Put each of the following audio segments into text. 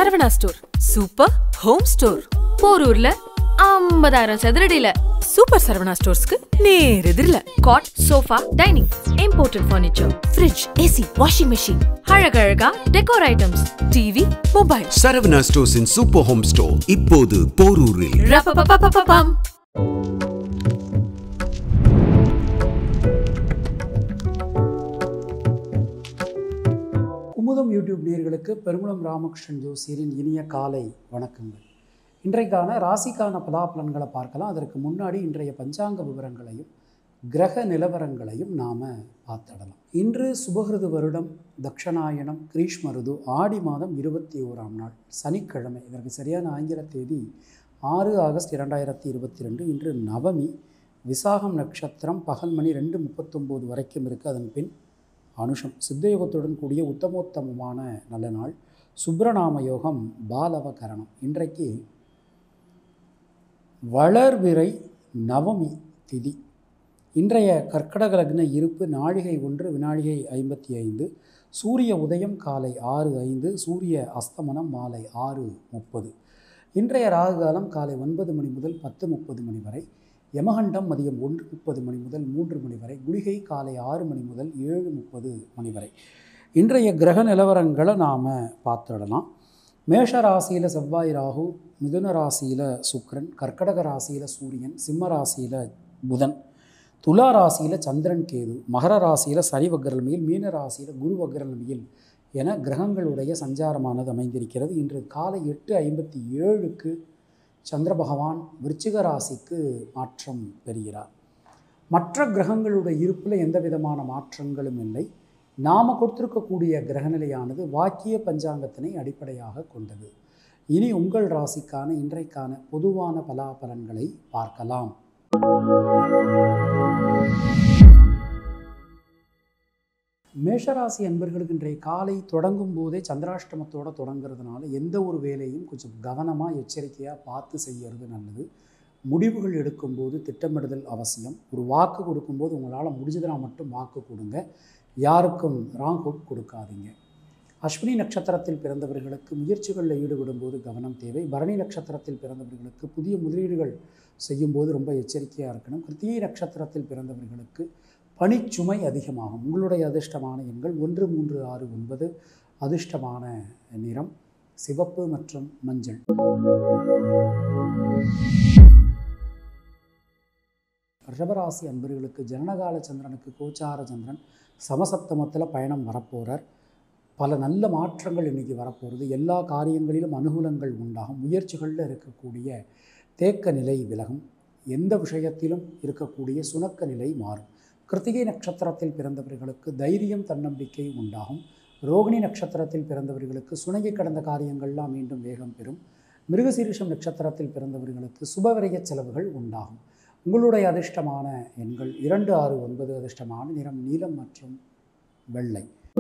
Saravana store super home store போரூர்ல ஐம்பதாயிரம் சதுரடியில சூப்பர் சரவணா ஸ்டோர்ஸ்க்கு நேர் எதிரில cot sofa dining imported furniture fridge AC washing machine அழகழகா decor items TV mobile Saravana ஸ்டோர்ஸின் சூப்பர் ஹோம் ஸ்டோர் இப்போது போரூரில் ரப்பப்பப்பப்பப்பம் குமுதம் யூடியூப் நேயர்களுக்கு பெருங்குளம் ராமகிருஷ்ணன் ஜோசியரின் இனிய காலை வணக்கங்கள் இன்றைக்கான ராசிக்கான பலாபலன்களை பார்க்கலாம் அதற்கு முன்னாடி இன்றைய பஞ்சாங்க விவரங்களையும் கிரக நிலவரங்களையும் நாம் பார்த்துடலாம் இன்று சுபகிருது வருடம் தக்ஷணாயனம் கிரீஷ்ம ருது ஆடி மாதம் இருபத்தி ஓராம் நாள் சனிக்கிழமை இதற்கு சரியான ஆங்கில தேதி ஆறு ஆகஸ்ட் இரண்டாயிரத்தி இருபத்தி ரெண்டு இன்று நவமி விசாகம் நட்சத்திரம் பகல் மணி ரெண்டு முப்பத்தொம்போது வரைக்கும் இருக்குது அதன் பின் அனுஷம் சித்தயோகத்துடன் கூடிய உத்தமோத்தமமான நல்ல நாள் சுப்பிரநாம யோகம் பாலவகரணம் இன்றைக்கு வளர்விரை நவமி திதி இன்றைய கர்க்கடக லக்ன இருப்பு நாழிகை ஒன்று வினாழிகை ஐம்பத்தி ஐந்து சூரிய உதயம் காலை ஆறு ஐந்து சூரிய அஸ்தமனம் மாலை ஆறு முப்பது இன்றைய ராகு காலம் காலை ஒன்பது மணி முதல் பத்து முப்பது மணி வரை யமகண்டம் மதியம் ஒன்று முப்பது மணி முதல் மூன்று மணி வரை குளிகை காலை ஆறு மணி முதல் ஏழு முப்பது மணி வரை இன்றைய கிரக நிலவரங்களை நாம் பார்த்துடலாம் மேஷ ராசியில் செவ்வாய் ராகு மிதுன ராசியில் சுக்கிரன் கர்க்கடக ராசியில் சூரியன் சிம்ம ராசியில் புதன் துலா ராசியில் சந்திரன் கேது மகர ராசியில் சனி வக்ரலமையில் மீன ராசியில் குரு வக்ரலமையில் என கிரகங்களுடைய சஞ்சாரமானது அமைந்திருக்கிறது இன்று காலை எட்டு ஐம்பத்தி ஏழுக்கு சந்திர பகவான் விருச்சிக ராசிக்கு மாற்றம் பெறுகிறார் மற்ற கிரகங்களுடைய இருப்பில் எந்த விதமான மாற்றங்களும் இல்லை நாம் கொடுத்திருக்கக்கூடிய கிரகநிலையானது வாக்கிய பஞ்சாங்கத்தினை அடிப்படையாக கொண்டது இனி உங்கள் ராசிக்கான இன்றைக்கான பொதுவான பலாபலன்களை பார்க்கலாம் மேஷராசி அன்பர்களுக்கு இன்றைய காலை தொடங்கும் போதே சந்திராஷ்டமத்தோட தொடங்குறதுனால எந்த ஒரு வேலையும் கொஞ்சம் கவனமாக எச்சரிக்கையாக பார்த்து செய்யறது நல்லது முடிவுகள் எடுக்கும்போது திட்டமிடுதல் அவசியம் ஒரு வாக்கு கொடுக்கும்போது உங்களால் முடிஞ்சதுனா மட்டும் வாக்கு கொடுங்க யாருக்கும் ராங் ஹோப் கொடுக்காதீங்க அஸ்வினி நட்சத்திரத்தில் பிறந்தவர்களுக்கு முயற்சிகளில் ஈடுபடும்போது கவனம் தேவை பரணி நட்சத்திரத்தில் பிறந்தவர்களுக்கு புதிய முதலீடுகள் செய்யும்போது ரொம்ப எச்சரிக்கையாக இருக்கணும் கிருத்திகை நட்சத்திரத்தில் பிறந்தவர்களுக்கு பணிச்சுமை அதிகமாகும் உங்களுடைய அதிர்ஷ்டமான எண்கள் ஒன்று மூன்று ஆறு ஒன்பது அதிர்ஷ்டமான நிறம் சிவப்பு மற்றும் மஞ்சள் ரிஷபராசி அன்பர்களுக்கு ஜனனகால சந்திரனுக்கு கோச்சார சந்திரன் சமசப்தமத்தில் பயணம் வரப்போகிறார் பல நல்ல மாற்றங்கள் இன்றைக்கி வரப்போகிறது எல்லா காரியங்களிலும் அனுகூலங்கள் உண்டாகும் முயற்சிகளில் இருக்கக்கூடிய தேக்க நிலை விலகும் எந்த விஷயத்திலும் இருக்கக்கூடிய சுணக்க நிலை மாறும் கிருத்திகை நட்சத்திரத்தில் பிறந்தவர்களுக்கு தைரியம் தன்னம்பிக்கை உண்டாகும் ரோகிணி நட்சத்திரத்தில் பிறந்தவர்களுக்கு சுணங்கி கடந்த காரியங்கள்லாம் மீண்டும் வேகம் பெறும் மிருகசீரிஷம் நட்சத்திரத்தில் பிறந்தவர்களுக்கு சுபவிரய செலவுகள் உண்டாகும் உங்களுடைய அதிர்ஷ்டமான எண்கள் இரண்டு ஆறு ஒன்பது அதிர்ஷ்டமான நிறம் நீலம் மற்றும் வெள்ளை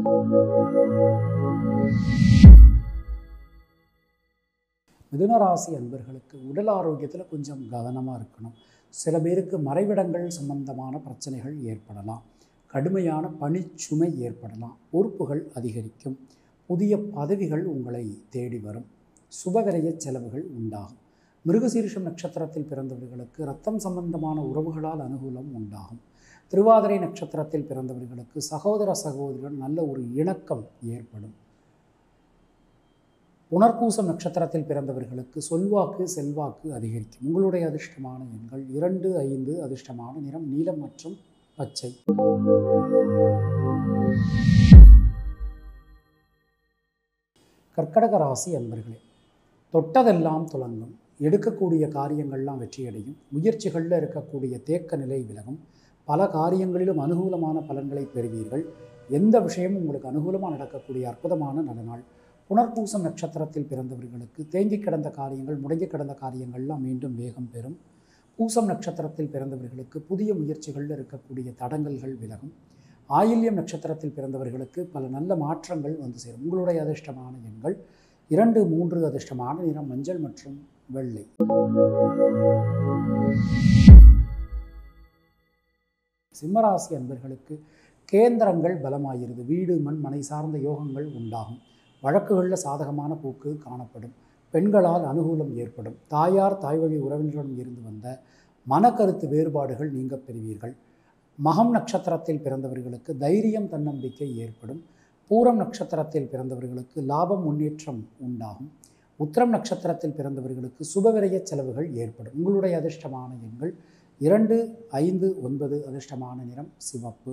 மிதுனராசி அன்பர்களுக்கு உடல் ஆரோக்கியத்தில் கொஞ்சம் கவனமாக இருக்கணும் சில பேருக்கு மறைவிடங்கள் சம்பந்தமான பிரச்சனைகள் ஏற்படலாம் கடுமையான பணிச்சுமை ஏற்படலாம் பொறுப்புகள் அதிகரிக்கும் புதிய பதவிகள் உங்களை தேடி வரும் சுபவிரய செலவுகள் உண்டாகும் மிருகசீரிஷம் நட்சத்திரத்தில் பிறந்தவர்களுக்கு ரத்தம் சம்பந்தமான உறவுகளால் அனுகூலம் உண்டாகும் திருவாதிரை நட்சத்திரத்தில் பிறந்தவர்களுக்கு சகோதர சகோதரியுடன் நல்ல ஒரு இணக்கம் ஏற்படும் புனர்பூசம் நட்சத்திரத்தில் பிறந்தவர்களுக்கு சொல்வாக்கு செல்வாக்கு அதிகரிக்கும் உங்களுடைய அதிர்ஷ்டமான எண்கள் இரண்டு ஐந்து அதிர்ஷ்டமான நிறம் நீலம் மற்றும் பச்சை கர்க்கடக ராசி அன்பர்களே தொட்டதெல்லாம் துலங்கும் எடுக்கக்கூடிய காரியங்கள்லாம் வெற்றியடையும் முயற்சிகளில் இருக்கக்கூடிய தேக்க நிலை விலகும் பல காரியங்களிலும் அனுகூலமான பலன்களை பெறுவீர்கள் எந்த விஷயமும் உங்களுக்கு அனுகூலமாக நடக்கக்கூடிய அற்புதமான நல்ல நாள் புனர்பூசம் நட்சத்திரத்தில் பிறந்தவர்களுக்கு தேங்கி கிடந்த காரியங்கள் முடங்கி கிடந்த காரியங்கள்லாம் மீண்டும் வேகம் பெறும் பூசம் நட்சத்திரத்தில் பிறந்தவர்களுக்கு புதிய முயற்சிகளில் இருக்கக்கூடிய தடங்கல்கள் விலகும் ஆயில்யம் நட்சத்திரத்தில் பிறந்தவர்களுக்கு பல நல்ல மாற்றங்கள் வந்து சேரும் உங்களுடைய அதிர்ஷ்டமான எண்கள் இரண்டு மூன்று அதிர்ஷ்டமான நிறம் மஞ்சள் மற்றும் வெள்ளை சிம்மராசி அன்பர்களுக்கு கேந்திரங்கள் பலமாகிறது வீடு மண் மனை சார்ந்த யோகங்கள் உண்டாகும் வழக்குகளில் சாதகமான போக்கு காணப்படும் பெண்களால் அனுகூலம் ஏற்படும் தாயார் தாய்வழி உறவினரிடம் இருந்து வந்த மனக்கருத்து வேறுபாடுகள் நீங்க பெறுவீர்கள் மகம் நட்சத்திரத்தில் பிறந்தவர்களுக்கு தைரியம் தன்னம்பிக்கை ஏற்படும் பூரம் நட்சத்திரத்தில் பிறந்தவர்களுக்கு லாபம் முன்னேற்றம் உண்டாகும் உத்திரம் நட்சத்திரத்தில் பிறந்தவர்களுக்கு சுபவிரய செலவுகள் ஏற்படும் உங்களுடைய அதிர்ஷ்டமான எண்கள் இரண்டு ஐந்து ஒன்பது அதிர்ஷ்டமான நிறம் சிவப்பு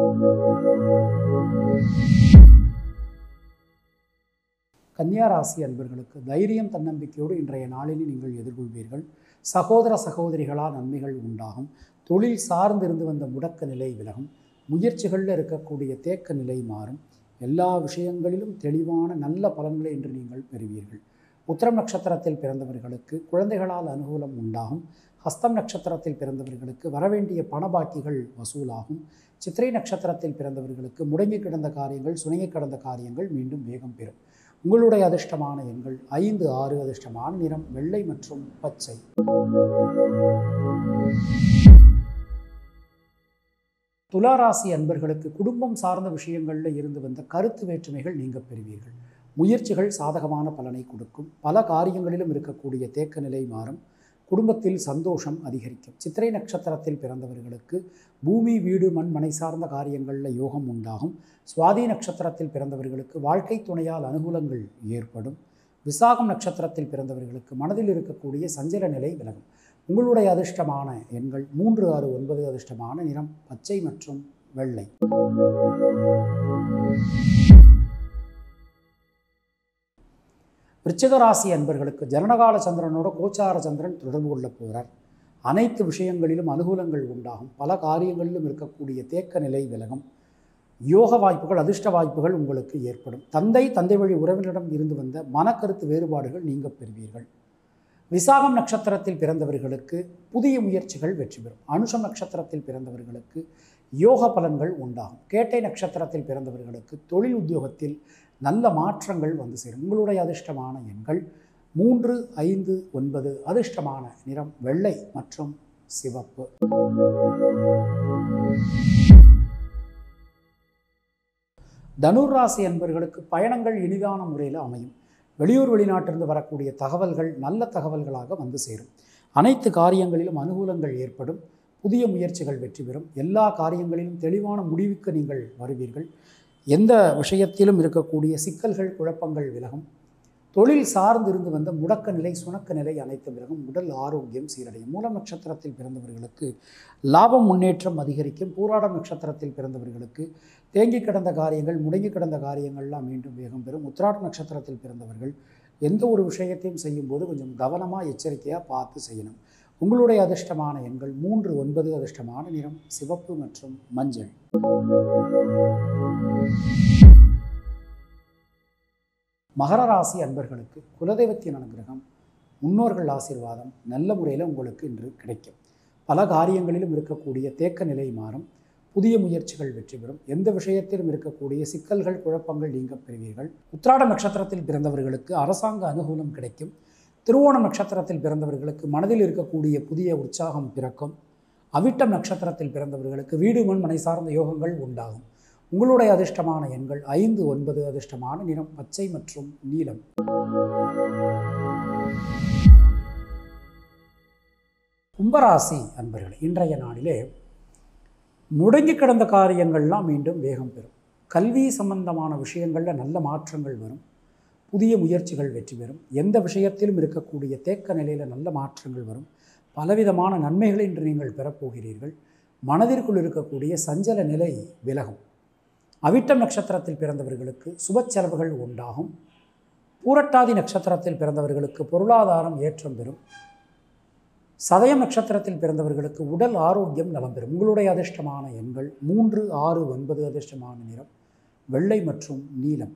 கன்னியா ராசி அன்பர்களுக்கு தைரியம் தன்னம்பிக்கையோடு இன்றைய நாளில் நீங்கள் எதிர்கொள்வீர்கள் சகோதர சகோதரிகளால் நன்மைகள் உண்டாகும் தொழில் சார்ந்திருந்து வந்த முடக்க நிலை விலகும் முயற்சிகளில் இருக்கக்கூடிய தேக்க நிலை மாறும் எல்லா விஷயங்களிலும் தெளிவான நல்ல பலன்களை இன்று நீங்கள் பெறுவீர்கள் உத்திரம் நட்சத்திரத்தில் பிறந்தவர்களுக்கு குழந்தைகளால் அனுகூலம் உண்டாகும் ஹஸ்தம் நட்சத்திரத்தில் பிறந்தவர்களுக்கு வரவேண்டிய பணபாக்கிகள் வசூலாகும் சித்திரை நட்சத்திரத்தில் பிறந்தவர்களுக்கு முடங்கி கிடந்த காரியங்கள் சுணங்கி கிடந்த காரியங்கள் மீண்டும் வேகம் பெறும் உங்களுடைய அதிர்ஷ்டமான எண்கள் ஐந்து ஆறு அதிர்ஷ்டமான நிறம் வெள்ளை மற்றும் பச்சை துளாராசி அன்பர்களுக்கு குடும்பம் சார்ந்த விஷயங்களில் இருந்து வந்த கருத்து வேற்றுமைகள் நீங்க பெறுவீர்கள் முயற்சிகள் சாதகமான பலனை கொடுக்கும் பல காரியங்களிலும் இருக்கக்கூடிய தேக்க நிலை மாறும் குடும்பத்தில் சந்தோஷம் அதிகரிக்கும் சித்திரை நட்சத்திரத்தில் பிறந்தவர்களுக்கு பூமி வீடு மண் மனை சார்ந்த காரியங்களில் யோகம் உண்டாகும் சுவாதி நட்சத்திரத்தில் பிறந்தவர்களுக்கு வாழ்க்கை துணையால் அனுகூலங்கள் ஏற்படும் விசாகம் நட்சத்திரத்தில் பிறந்தவர்களுக்கு மனதில் இருக்கக்கூடிய சஞ்சல நிலை விலகும் உங்களுடைய அதிர்ஷ்டமான எண்கள் மூன்று ஆறு ஒன்பது அதிர்ஷ்டமான நிறம் பச்சை மற்றும் வெள்ளை விருச்சிக ராசி அன்பர்களுக்கு ஜனனகால சந்திரனோட கோச்சார சந்திரன் தொடர்பு கொள்ள போகிறார் அனைத்து விஷயங்களிலும் அனுகூலங்கள் உண்டாகும் பல காரியங்களிலும் இருக்கக்கூடிய தேக்க நிலை விலகும் யோக வாய்ப்புகள் அதிர்ஷ்ட வாய்ப்புகள் உங்களுக்கு ஏற்படும் தந்தை தந்தை வழி உறவினரிடம் இருந்து வந்த மனக்கருத்து வேறுபாடுகள் நீங்க பெறுவீர்கள் விசாகம் நட்சத்திரத்தில் பிறந்தவர்களுக்கு புதிய முயற்சிகள் வெற்றி பெறும் அனுஷம் நட்சத்திரத்தில் பிறந்தவர்களுக்கு யோக பலன்கள் உண்டாகும் கேட்டை நட்சத்திரத்தில் பிறந்தவர்களுக்கு தொழில் உத்தியோகத்தில் நல்ல மாற்றங்கள் வந்து சேரும் உங்களுடைய அதிர்ஷ்டமான எண்கள் மூன்று ஐந்து ஒன்பது அதிர்ஷ்டமான நிறம் வெள்ளை மற்றும் சிவப்பு தனுர் ராசி அன்பர்களுக்கு பயணங்கள் இனிதான முறையில் அமையும் வெளியூர் வெளிநாட்டிலிருந்து வரக்கூடிய தகவல்கள் நல்ல தகவல்களாக வந்து சேரும் அனைத்து காரியங்களிலும் அனுகூலங்கள் ஏற்படும் புதிய முயற்சிகள் வெற்றி பெறும் எல்லா காரியங்களிலும் தெளிவான முடிவுக்கு நீங்கள் வருவீர்கள் எந்த விஷயத்திலும் இருக்கக்கூடிய சிக்கல்கள் குழப்பங்கள் விலகும் தொழில் சார்ந்து இருந்து வந்த முடக்க நிலை சுணக்க நிலை அனைத்து விலகும் உடல் ஆரோக்கியம் சீரடையும் மூலம் நட்சத்திரத்தில் பிறந்தவர்களுக்கு லாபம் முன்னேற்றம் அதிகரிக்கும் பூராடம் நட்சத்திரத்தில் பிறந்தவர்களுக்கு தேங்கி கிடந்த காரியங்கள் முடங்கி கிடந்த காரியங்கள்லாம் மீண்டும் வேகம் பெறும் உத்திராட நட்சத்திரத்தில் பிறந்தவர்கள் எந்த ஒரு விஷயத்தையும் செய்யும்போது கொஞ்சம் கவனமாக எச்சரிக்கையாக பார்த்து செய்யணும் உங்களுடைய அதிர்ஷ்டமான எண்கள் மூன்று ஒன்பது அதிர்ஷ்டமான நிறம் சிவப்பு மற்றும் மஞ்சள் மகர ராசி அன்பர்களுக்கு குலதெய்வத்தின் அனுகிரகம் முன்னோர்கள் ஆசீர்வாதம் நல்ல முறையில் உங்களுக்கு இன்று கிடைக்கும் பல காரியங்களிலும் இருக்கக்கூடிய தேக்க நிலை மாறும் புதிய முயற்சிகள் வெற்றி பெறும் எந்த விஷயத்திலும் இருக்கக்கூடிய சிக்கல்கள் குழப்பங்கள் நீங்க பெறுவீர்கள் உத்திராட நட்சத்திரத்தில் பிறந்தவர்களுக்கு அரசாங்க அனுகூலம் கிடைக்கும் திருவோணம் நட்சத்திரத்தில் பிறந்தவர்களுக்கு மனதில் இருக்கக்கூடிய புதிய உற்சாகம் பிறக்கும் அவிட்டம் நட்சத்திரத்தில் பிறந்தவர்களுக்கு வீடு மண் மனை சார்ந்த யோகங்கள் உண்டாகும் உங்களுடைய அதிர்ஷ்டமான எண்கள் ஐந்து ஒன்பது அதிர்ஷ்டமான நிறம் பச்சை மற்றும் நீலம் கும்பராசி அன்பர்களே இன்றைய நாளிலே முடங்கி கிடந்த காரியங்கள்லாம் மீண்டும் வேகம் பெறும் கல்வி சம்பந்தமான விஷயங்களில் நல்ல மாற்றங்கள் வரும் புதிய முயற்சிகள் வெற்றி பெறும் எந்த விஷயத்திலும் இருக்கக்கூடிய தேக்க நிலையில் நல்ல மாற்றங்கள் வரும் பலவிதமான நன்மைகளை இன்று நீங்கள் பெறப்போகிறீர்கள் மனதிற்குள் இருக்கக்கூடிய சஞ்சல நிலை விலகும் அவிட்டம் நட்சத்திரத்தில் பிறந்தவர்களுக்கு சுப செலவுகள் உண்டாகும் பூரட்டாதி நட்சத்திரத்தில் பிறந்தவர்களுக்கு பொருளாதாரம் ஏற்றம் பெறும் சதயம் நட்சத்திரத்தில் பிறந்தவர்களுக்கு உடல் ஆரோக்கியம் நலம் பெறும் உங்களுடைய அதிர்ஷ்டமான எண்கள் மூன்று ஆறு ஒன்பது அதிர்ஷ்டமான நிறம் வெள்ளை மற்றும் நீலம்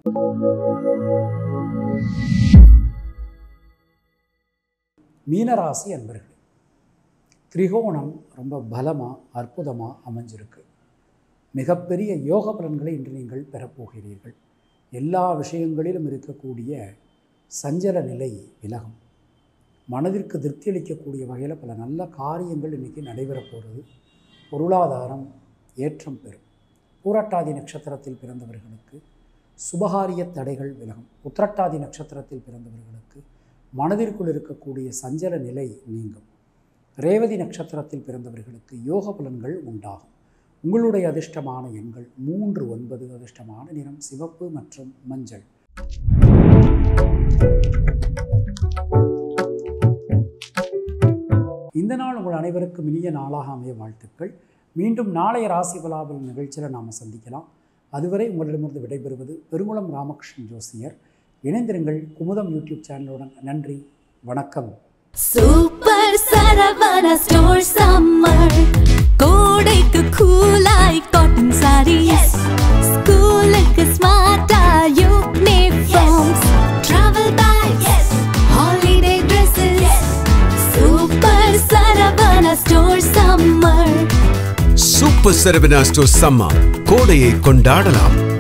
மீனராசி அன்பர்களே திரிகோணம் ரொம்ப பலமாக அற்புதமாக அமைஞ்சிருக்கு மிகப்பெரிய யோக பலன்களை இன்று நீங்கள் பெறப்போகிறீர்கள் எல்லா விஷயங்களிலும் இருக்கக்கூடிய சஞ்சல நிலை விலகும் மனதிற்கு திருப்தி அளிக்கக்கூடிய வகையில் பல நல்ல காரியங்கள் இன்றைக்கி நடைபெறப் போகிறது பொருளாதாரம் ஏற்றம் பெறும் பூரட்டாதி நட்சத்திரத்தில் பிறந்தவர்களுக்கு சுபகாரிய தடைகள் விலகும் உத்திரட்டாதி நட்சத்திரத்தில் பிறந்தவர்களுக்கு மனதிற்குள் இருக்கக்கூடிய சஞ்சல நிலை நீங்கும் ரேவதி நட்சத்திரத்தில் பிறந்தவர்களுக்கு யோக பலன்கள் உண்டாகும் உங்களுடைய அதிர்ஷ்டமான எண்கள் மூன்று ஒன்பது அதிர்ஷ்டமான நிறம் சிவப்பு மற்றும் மஞ்சள் இந்த நாள் உங்கள் அனைவருக்கும் இனிய நாளாக அமைய வாழ்த்துக்கள் மீண்டும் நாளைய ராசி பலாபல் நிகழ்ச்சியில் நாம் சந்திக்கலாம் அதுவரை உங்களிடமிருந்து விடைபெறுவது பெருங்குளம் ராமகிருஷ்ணன் ஜோசியர் இணைந்திருங்கள் குமுதம் யூடியூப் சேனலுடன் நன்றி வணக்கம் சூப்பர் சரவணா ஸ்டோர் சம்மர் கோடைக்கு கூலாய் காட்டன் சாரீஸ் ஸ்கூலுக்கு ஸ்மார்ட்டா uniforms travel bags holiday dresses super Saravana store summer super Saravana store சம்மா கோடையை கொண்டாடலாம்